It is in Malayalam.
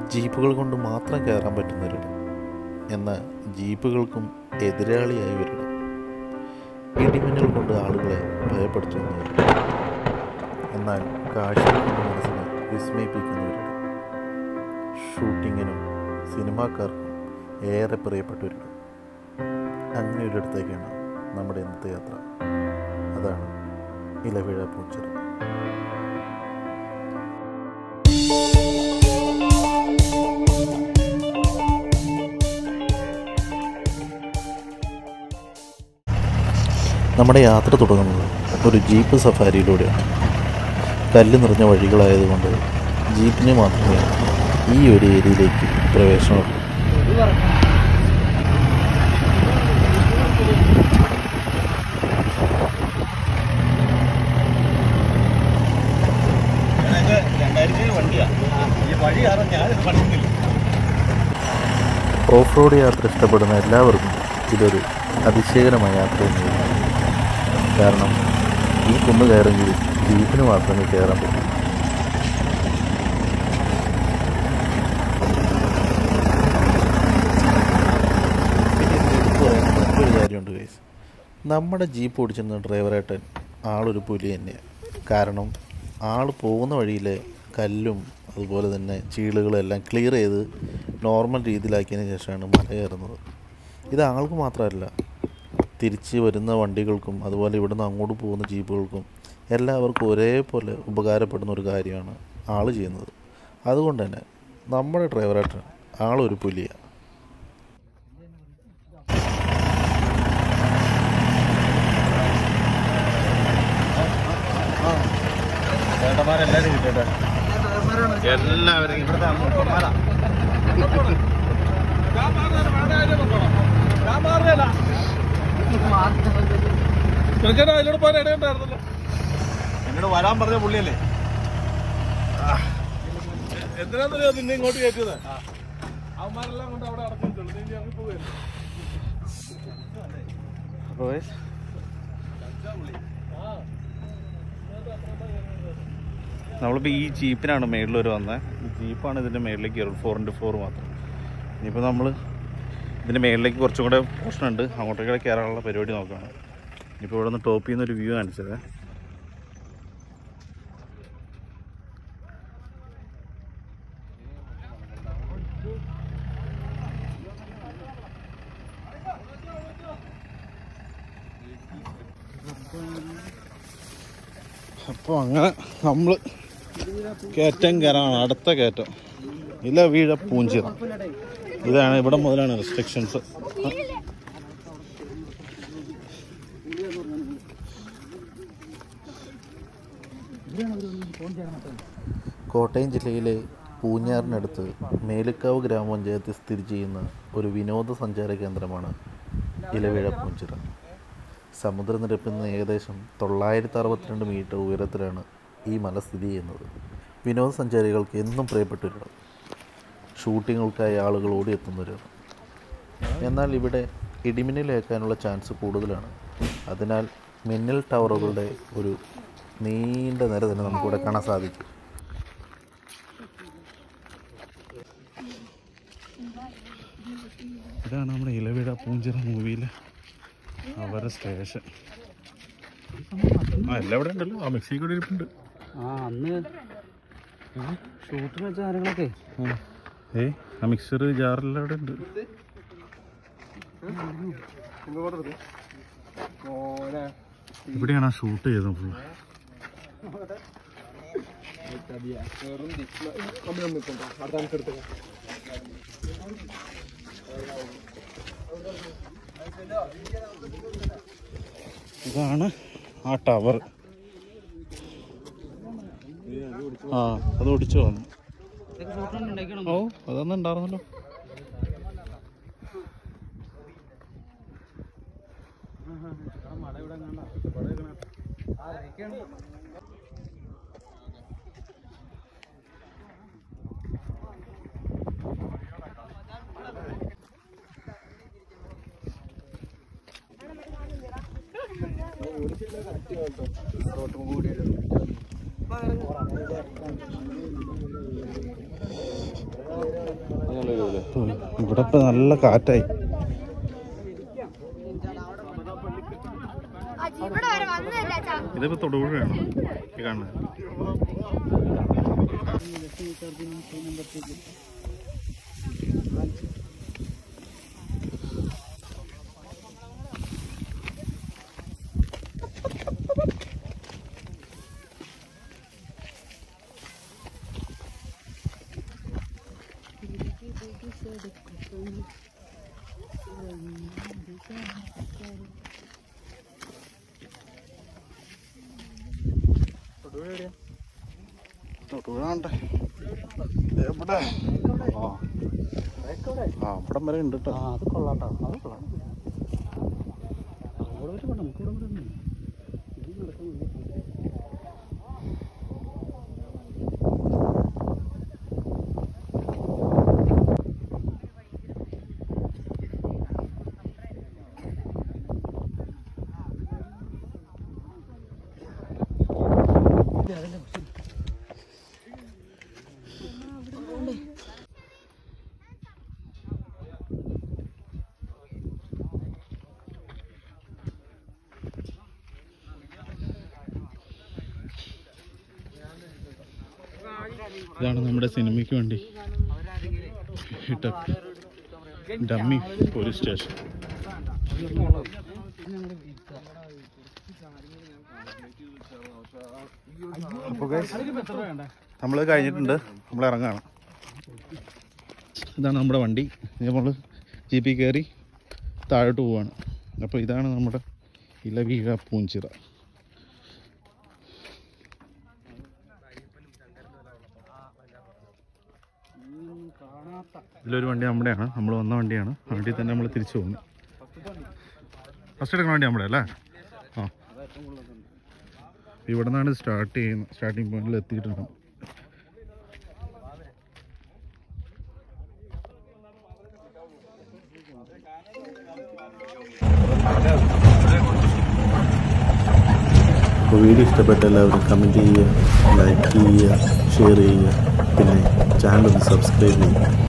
ജീപ്പുകൾ കൊണ്ട് മാത്രം കയറാൻ പറ്റുന്നവരുണ്ട് എന്നാൽ ജീപ്പുകൾക്കും എതിരാളിയായി വരണം ഇടിമിന്നൽ കൊണ്ട് ആളുകളെ ഭയപ്പെടുത്തുന്നവരുണ്ട് എന്നാൽ കാഴ്ചകൾ കൊണ്ട് മനസ്സിനെ വിസ്മയിപ്പിക്കുന്നവരുണ്ട് ഷൂട്ടിങ്ങിനും സിനിമാക്കാർക്കും ഏറെ പ്രിയപ്പെട്ടവരുണ്ട് അങ്ങനെ ഒരിടത്തേക്കാണ് നമ്മുടെ ഇന്നത്തെ യാത്ര അതാണ് ഇലവിഴ പൂച്ചിറ നമ്മുടെ യാത്ര തുടങ്ങുന്നത് ഒരു ജീപ്പ് സഫാരിയിലൂടെയാണ് കല്ല് നിറഞ്ഞ വഴികളായതുകൊണ്ട് ജീപ്പിന് മാത്രമേ ഈ ഒരു ഏരിയയിലേക്ക് പ്രവേശനമുള്ളൂ ഓഫ് റോഡ് യാത്ര ഇഷ്ടപ്പെടുന്ന എല്ലാവർക്കും ഇതൊരു അതിശയകരമായ യാത്ര തന്നെയാണ് കാരണം ഈ കുന്ന് കയറെങ്കിൽ ജീപ്പിന് മാത്രമേ കയറാൻ പറ്റൂ പിന്നെ ഇതിൽ എടുത്ത് പറയേണ്ട മറ്റൊരു കാര്യമുണ്ട് ഗൈസ് നമ്മുടെ ജീപ്പ് ഓടിച്ചിരുന്ന ഡ്രൈവറേട്ടൻ ആളൊരു പുലി തന്നെയാണ് കാരണം ആൾ പോകുന്ന വഴിയിലെ കല്ലും അതുപോലെ തന്നെ ചീളുകളും എല്ലാം ക്ലിയർ ചെയ്ത് നോർമൽ രീതിയിലാക്കിയതിന് ശേഷമാണ് മല കയറുന്നത് ഇത് ആൾക്ക് മാത്രമല്ല തിരിച്ച് വരുന്ന വണ്ടികൾക്കും അതുപോലെ ഇവിടുന്ന് അങ്ങോട്ട് പോകുന്ന ജീപ്പുകൾക്കും എല്ലാവർക്കും ഒരേപോലെ ഉപകാരപ്പെടുന്ന ഒരു കാര്യമാണ് ആൾ ചെയ്യുന്നത് അതുകൊണ്ട് തന്നെ നമ്മുടെ ഡ്രൈവറായിട്ട് ആളൊരു പുലിയാണ് ചേട്ടന്മാരെല്ലാരും കിട്ടട്ടെ എല്ലാവരും ഇവിടുത്തെ അമ്മൂപ്പന്മാരാ ചെറുക്കനെ അതിലൂടെ പോകാൻ ഇടയുണ്ടായിരുന്നല്ലോ എന്നോട് വരാൻ പറഞ്ഞ പുള്ളിയല്ലേ എന്തിനാന്നറിയോ നിന്നെ ഇങ്ങോട്ട് കയറ്റിയത് അവന്മാരെല്ലാം കൊണ്ട് അവിടെ അടച്ചിട്ടുള്ളൂ നീ ഇനി അങ്ങ് പോവുകയല്ലേ നമ്മളിപ്പോൾ ഈ ജീപ്പിനാണ് മേളിൽ വരെ വന്നത് ഈ ജീപ്പാണ് ഇതിൻ്റെ മേളിലേക്ക് കയറും ഫോർ ഇൻറ്റു ഫോർ മാത്രം ഇനിയിപ്പോൾ നമ്മൾ ഇതിൻ്റെ മേളിലേക്ക് കുറച്ചും കൂടെ പോർഷൻ ഉണ്ട് അങ്ങോട്ടേക്ക് കയറാനുള്ള പരിപാടി നോക്കുകയാണ് ഇപ്പോൾ ഇവിടെ നിന്ന് ടോപ്പിൽ നിന്ന് ഒരു വ്യൂ കാണിച്ചത് അപ്പോൾ അങ്ങനെ നമ്മൾ കയറ്റം കയറാണ് അടുത്ത കയറ്റം ഇല വീഴ പൂഞ്ചിറ ഇതാണ് ഇവിടെ മുതലാണ് റെസ്ട്രിക്ഷൻസ് കോട്ടയം ജില്ലയിലെ പൂഞ്ഞാറിനടുത്ത് മേലുക്കാവ് ഗ്രാമപഞ്ചായത്തിൽ സ്ഥിതി ചെയ്യുന്ന ഒരു വിനോദസഞ്ചാര കേന്ദ്രമാണ് ഇലവിഴ പൂഞ്ചിറ സമുദ്രനിരപ്പിൽ നിന്ന് ഏകദേശം തൊള്ളായിരത്തി അറുപത്തിരണ്ട് മീറ്റർ ഉയരത്തിലാണ് ഈ മല സ്ഥിതി ചെയ്യുന്നത് വിനോദസഞ്ചാരികൾക്ക് എന്നും പ്രിയപ്പെട്ടവരാണ് ഷൂട്ടിങ്ങുകൾക്കായി ആളുകൾ ഓടിയെത്തുന്നവരാണ് എന്നാൽ ഇവിടെ ഇടിമിന്നലേക്കാനുള്ള ചാൻസ് കൂടുതലാണ് അതിനാൽ മിന്നൽ ടവറുകളുടെ ഒരു നീണ്ട നിര തന്നെ നമുക്കിവിടെ കാണാൻ സാധിക്കും ഇതാണ് നമ്മുടെ ഇലവിഴ പൂഞ്ചിറ മൂവിയിലെ അവരുടെ സ്റ്റേഷൻ ആ എല്ലാം ഇവിടെ ഉണ്ടല്ലോ ആ മെക്സിക്കോ ഇരിപ്പുണ്ട് ആ അന്ന് ഷൂട്ടിന് വെച്ച കാര്യങ്ങളൊക്കെ ഏയ് ആ മിക്സർ ജാറെല്ലാം ഇവിടെ ഉണ്ട് ഇവിടെയാണ് ആ ഷൂട്ട് ചെയ്തത് ഫുള്ള് ഇതാണ് ആ ടവർ ആ അത് ഒടിച്ചു വന്നു ഇതൊക്കെ ഷൂട്ടിന് ഉണ്ടാക്കണം ഓ അതൊന്നും ഉണ്ടായിരുന്നല്ലോ ഇവിടെ ഇപ്പൊ നല്ല കാറ്റായി ഇവിടെ വരെ വന്നതല്ല ചാ ഇതിപ്പോ തൊടുപുഴയാണ് ഈ കാണുന്നത് തൊടുപുഴ കണ്ടേ എവിടെ ആ ആ ഇവിടം വരെ ഉണ്ട് കേട്ടോ ആ അത് കൊള്ളാട്ടോ അത് കൊള്ളാം അവിടെ വരെ വേണം നമുക്ക് ഇവിടെ വരെ ഉണ്ട്. ഇത് നടക്കാൻ വയ്യ. ഇതാണ് നമ്മുടെ സിനിമയ്ക്ക് വേണ്ടി ഇട്ട ഡമ്മി പോലീസ് സ്റ്റേഷൻ നമ്മൾ കഴിഞ്ഞിട്ടുണ്ട് നമ്മൾ ഇറങ്ങാണ് ഇതാണ് നമ്മുടെ വണ്ടി നമ്മൾ ജീപ്പിൽ കയറി താഴോട്ട് പോവാണ് അപ്പോൾ ഇതാണ് നമ്മുടെ ഇലവീഴ പൂഞ്ചിറ ഇതിലൊരു വണ്ടി നമ്മുടെയാണ് നമ്മൾ വന്ന വണ്ടിയാണ് ആ വണ്ടിയിൽ തന്നെ നമ്മൾ തിരിച്ചു പോകുന്നു ഫസ്റ്റ് എടുക്കുന്ന വണ്ടി നമ്മുടെ അല്ലേ ആ ഇവിടെ നിന്നാണ് സ്റ്റാർട്ട് ചെയ്യുന്നത് സ്റ്റാർട്ടിങ് പോയിന്റിൽ എത്തിയിട്ടുണ്ട് അപ്പോൾ വീഡിയോ ഇഷ്ടപ്പെട്ട എല്ലാവരും കമൻറ്റ് ചെയ്യുക ലൈക്ക് ചെയ്യുക ഷെയർ ചെയ്യുക പിന്നെ ചാനൽ ഒന്ന് സബ്സ്ക്രൈബ് ചെയ്യുക